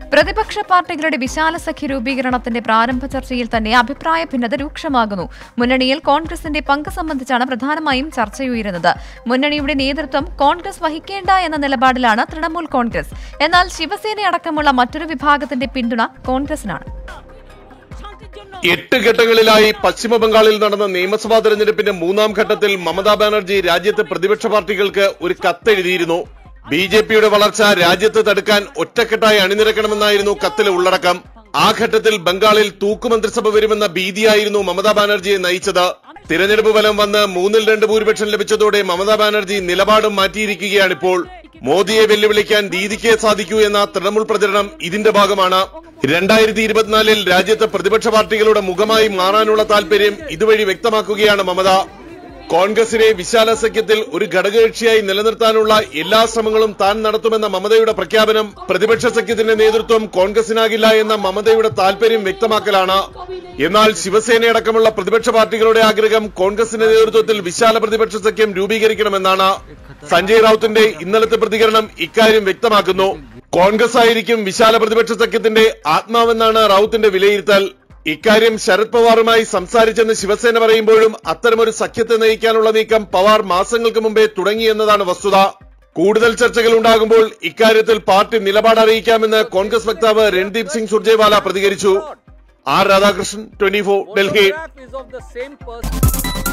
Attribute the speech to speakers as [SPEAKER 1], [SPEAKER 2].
[SPEAKER 1] പ്രതിപക്ഷ പാർട്ടികളുടെ വിശാല സഖ്യ രൂപീകരണത്തിന്റെ പ്രാരംഭ ചർച്ചയിൽ തന്നെ അഭിപ്രായ ഭിന്നത രൂക്ഷമാകുന്നു മുന്നണിയിൽ കോൺഗ്രസിന്റെ പങ്ക് സംബന്ധിച്ചാണ് പ്രധാനമായും ചർച്ചയുയരുന്നത് മുന്നണിയുടെ നേതൃത്വം കോൺഗ്രസ് വഹിക്കേണ്ട എന്ന നിലപാടിലാണ് തൃണമൂൽ കോൺഗ്രസ് എന്നാൽ ശിവസേന അടക്കമുള്ള മറ്റൊരു വിഭാഗത്തിന്റെ പിന്തുണ കോൺഗ്രസിനാണ്
[SPEAKER 2] എട്ട് ഘട്ടങ്ങളിലായി പശ്ചിമ ബംഗാളിൽ നടന്ന നിയമസഭാ തെരഞ്ഞെടുപ്പിന്റെ മൂന്നാം ഘട്ടത്തിൽ മമതാ ബാനർജി രാജ്യത്തെ പ്രതിപക്ഷ പാർട്ടികൾക്ക് ഒരു കത്തെഴുതിയിരുന്നു ബി ജെ പിയുടെ വളർച്ച രാജ്യത്ത് തടുക്കാൻ ഒറ്റക്കെട്ടായി അണിനിരക്കണമെന്നായിരുന്നു കത്തിലെ ഉള്ളടക്കം ആ ഘട്ടത്തിൽ ബംഗാളിൽ തൂക്കുമന്ത്രിസഭ വരുമെന്ന ഭീതിയായിരുന്നു മമതാ ബാനർജിയെ നയിച്ചത് തിരഞ്ഞെടുപ്പ് ഫലം വന്ന് മൂന്നിൽ രണ്ട് ഭൂരിപക്ഷം ലഭിച്ചതോടെ മമതാ ബാനർജി നിലപാടും മാറ്റിയിരിക്കുകയാണിപ്പോൾ മോദിയെ വെല്ലുവിളിക്കാൻ ദീദിക്കേ സാധിക്കൂ എന്ന തൃണമൂൽ പ്രചരണം ഇതിന്റെ ഭാഗമാണ് രണ്ടായിരത്തി ഇരുപത്തിനാലിൽ രാജ്യത്തെ പ്രതിപക്ഷ പാർട്ടികളുടെ മുഖമായി മാറാനുള്ള താൽപര്യം ഇതുവഴി വ്യക്തമാക്കുകയാണ് മമത കോൺഗ്രസിനെ വിശാല സഖ്യത്തിൽ ഒരു ഘടകകക്ഷിയായി നിലനിർത്താനുള്ള എല്ലാ ശ്രമങ്ങളും താൻ നടത്തുമെന്ന മമതയുടെ പ്രഖ്യാപനം പ്രതിപക്ഷ സഖ്യത്തിന്റെ നേതൃത്വം കോൺഗ്രസിനാകില്ല എന്ന മമതയുടെ താൽപര്യം വ്യക്തമാക്കലാണ് എന്നാൽ ശിവസേനയടക്കമുള്ള പ്രതിപക്ഷ പാർട്ടികളുടെ ആഗ്രഹം കോൺഗ്രസിന്റെ നേതൃത്വത്തിൽ വിശാല പ്രതിപക്ഷ സഖ്യം രൂപീകരിക്കണമെന്നാണ് സഞ്ജയ് റൌത്തിന്റെ ഇന്നലത്തെ പ്രതികരണം ഇക്കാര്യം വ്യക്തമാക്കുന്നു കോൺഗ്രസ് ആയിരിക്കും വിശാല പ്രതിപക്ഷ സഖ്യത്തിന്റെ ആത്മാവെന്നാണ് റൌത്തിന്റെ വിലയിരുത്തൽ ഇക്കാര്യം ശരത് പവാറുമായി സംസാരിച്ചെന്ന് ശിവസേന പറയുമ്പോഴും അത്തരമൊരു സഖ്യത്തെ നയിക്കാനുള്ള നീക്കം പവാർ മാസങ്ങൾക്ക് മുമ്പേ തുടങ്ങിയെന്നതാണ് വസ്തുത കൂടുതൽ ചർച്ചകൾ ഉണ്ടാകുമ്പോൾ ഇക്കാര്യത്തിൽ പാർട്ടി നിലപാട് അറിയിക്കാമെന്ന് കോൺഗ്രസ് വക്താവ് രൺദീപ് സിംഗ് സുർജേവാല പ്രതികരിച്ചു R Radhakrishnan twenty Delhi
[SPEAKER 3] photograph is of the same person.